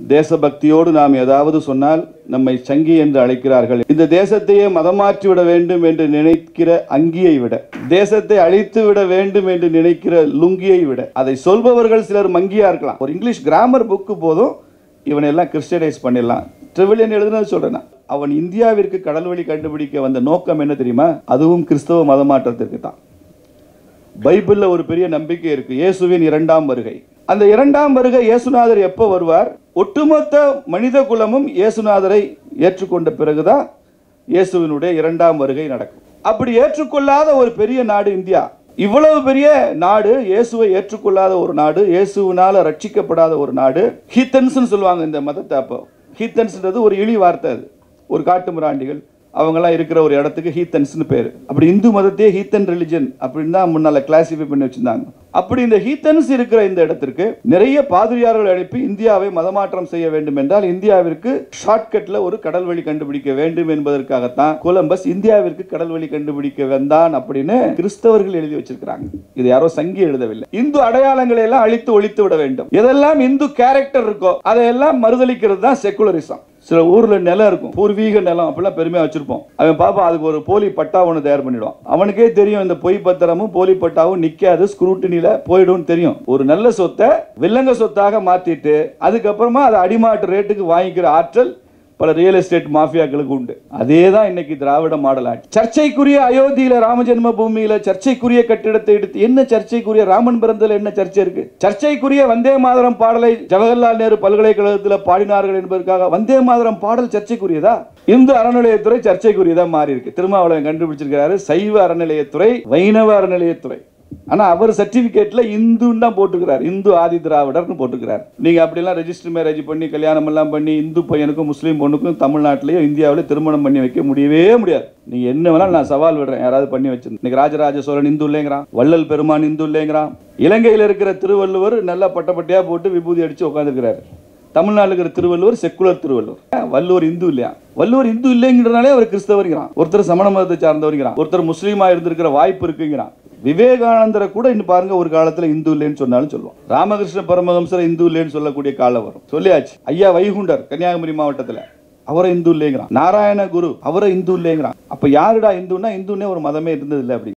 தேசபக்தியோடு நாம் ஏதாவது சொன்னால் நம்மை சங்கி என்று அழைக்கிறார்கள் இந்த தேசத்தையே மதம் மாற்றி விட வேண்டும் என்று நினைக்கிற அங்கியை விட தேசத்தை அழித்து விட வேண்டும் என்று நினைக்கிற லுங்கியை விட அதை சொல்பவர்கள் சிலர் மங்கியா இருக்கலாம் ஒரு இங்கிலீஷ் கிராமர் புக்கு போதும் இவனை எல்லாம் கிறிஸ்டியனைஸ் பண்ணிடலாம் ட்ரிவிலியன் எழுதுனது சொல்றேன் நான். அவன் இந்தியாவிற்கு கடல் வழி கண்டுபிடிக்க வந்த நோக்கம் என்ன தெரியுமா அதுவும் கிறிஸ்தவ மதமாற்றத்திற்கு தான் பைபிள்ல ஒரு பெரிய நம்பிக்கை இருக்கு இயேசுவின் இரண்டாம் வருகை அந்த இரண்டாம் வருகை இயேசுநாதர் எப்போ வருவார் ஒட்டுமொத்த மனித குலமும் இயேசுநாதரை ஏற்றுக்கொண்ட பிறகுதான் இயேசுவினுடைய இரண்டாம் வருகை நடக்கும் அப்படி ஏற்றுக்கொள்ளாத ஒரு பெரிய நாடு இந்தியா இவ்வளவு பெரிய நாடு இயேசுவை ஏற்றுக்கொள்ளாத ஒரு நாடு இயேசுவினால ரட்சிக்கப்படாத ஒரு நாடு ஹீத்தன்ஸ்னு சொல்லுவாங்க இந்த மதத்தை அப்போ ஹீத்தன்ஸ்ன்றது ஒரு இழி வார்த்தை அது ஒரு காட்டு மிராண்டிகள் அவங்கெல்லாம் இருக்கிற ஒரு இடத்துக்கு ஹீத்தன்ஸ்னு பேர் அப்படி இந்து மதத்தையே ஹீத்தன் ரிலிஜன் அப்படின்னு தான் முன்னால கிளாசிஃபை பண்ணி வச்சிருந்தாங்க அப்படி இந்த ஹீத்தன்ஸ் இருக்கிற இந்த இடத்திற்கு நிறைய பாதிரியார்கள் அனுப்பி இந்தியாவை மதமாற்றம் செய்ய வேண்டும் என்றால் இந்தியாவிற்கு ஷார்ட்கட்ல ஒரு கடல் வழி கண்டுபிடிக்க வேண்டும் என்பதற்காகத்தான் கொலம்பஸ் இந்தியாவிற்கு கடல் வழி கண்டுபிடிக்க வந்தான் அப்படின்னு கிறிஸ்தவர்கள் எழுதி வச்சிருக்கிறாங்க இது யாரோ சங்கி எழுதவில்லை இந்து அடையாளங்களை எல்லாம் அழித்து ஒழித்து விட வேண்டும் எதெல்லாம் இந்து கேரக்டர் இருக்கோ அதையெல்லாம் மறுதளிக்கிறது தான் செக்குலரிசம் சில ஊர்ல நிலம் இருக்கும் பூர்வீக நிலம் அப்படிலாம் பெருமையா வச்சிருப்போம் அவன் பாப்பா அதுக்கு ஒரு போலி பட்டா ஒன்று தயார் பண்ணிடுவான் அவனுக்கே தெரியும் இந்த பொய் பத்திரமும் போலி பட்டாவும் நிக்காது ஸ்க்ரூட்டினில போயிடும் தெரியும் ஒரு நல்ல சொத்தை வில்லங்க சொத்தாக மாத்திட்டு அதுக்கப்புறமா அதை அடிமாட்டு ரேட்டுக்கு வாங்கிக்கிற ஆற்றல் பல ரியல் எஸ்டேட் மாஃபியாக்களுக்கு உண்டு அதே தான் இன்னைக்கு திராவிட மாடல் ஆட்சி சர்ச்சைக்குரிய அயோத்தியில ராமஜென்ம பூமியில சர்ச்சைக்குரிய கட்டிடத்தை எடுத்து என்ன சர்ச்சைக்குரிய ராமன் பிறந்ததுல என்ன சர்ச்சை இருக்கு சர்ச்சைக்குரிய வந்தே மாதரம் பாடலை ஜவஹர்லால் நேரு பல்கலைக்கழகத்தில் பாடினார்கள் என்பதற்காக வந்தே மாதரம் பாடல் சர்ச்சைக்குரியதா இந்து அறநிலையத்துறை சர்ச்சைக்குரியதா மாறி இருக்கு திருமாவளவன் கண்டுபிடிச்சிருக்கிறாரு சைவ அறநிலையத்துறை வைணவ அறநிலையத்துறை ஆனா அவர் சர்டிபிகேட்ல இந்துன்னு தான் போட்டுக்கிறார் இந்து ஆதி திராவிடர்னு போட்டுக்கிறார் நீங்க அப்படிலாம் ரெஜிஸ்டர் மேரேஜ் பண்ணி கல்யாணம் எல்லாம் பண்ணி இந்து பையனுக்கும் முஸ்லீம் பொண்ணுக்கும் தமிழ்நாட்டிலேயோ இந்தியாவிலே திருமணம் பண்ணி வைக்க முடியவே முடியாது நீங்க என்ன வேணாலும் நான் சவால் விடுறேன் யாராவது பண்ணி வச்சிருந்து இன்னைக்கு ராஜராஜ சோழன் இந்து இல்லைங்கிறான் வள்ளல் பெருமான் இந்து இல்லைங்கிறான் இலங்கையில் இருக்கிற திருவள்ளுவர் நல்லா பட்டப்பட்டையா போட்டு விபூதி அடிச்சு உட்காந்துருக்கிறாரு தமிழ்நாட்டில் இருக்கிற திருவள்ளுவர் செக்குலர் திருவள்ளுவர் ஏன் வள்ளுவர் இந்து இல்லையா வள்ளுவர் இந்து இல்லைங்கிறனாலே அவர் கிறிஸ்தவருங்கிறான் ஒருத்தர் சமண மதத்தை சார்ந்தவருங்கிறான் ஒருத்தர் முஸ்லீமா இருந்திருக்கிற வாய்ப்பு இருக்குங்கிறான் விவேகானந்தரை கூட இன்னும் பாருங்க ஒரு காலத்துல இந்து இல்லைன்னு சொன்னாலும் சொல்லுவோம் ராமகிருஷ்ண பரமஹம்சர் இந்து இல்லைன்னு சொல்லக்கூடிய காலம் வரும் சொல்லியாச்சு ஐயா வைகுண்டர் கன்னியாகுமரி மாவட்டத்துல அவரை இந்து இல்லைங்கிறான் நாராயண குரு அவரை இந்து இல்லைங்கிறான் அப்ப யாருடா இந்துன்னா இந்துன்னே ஒரு மதமே இருந்தது இல்லை அப்படி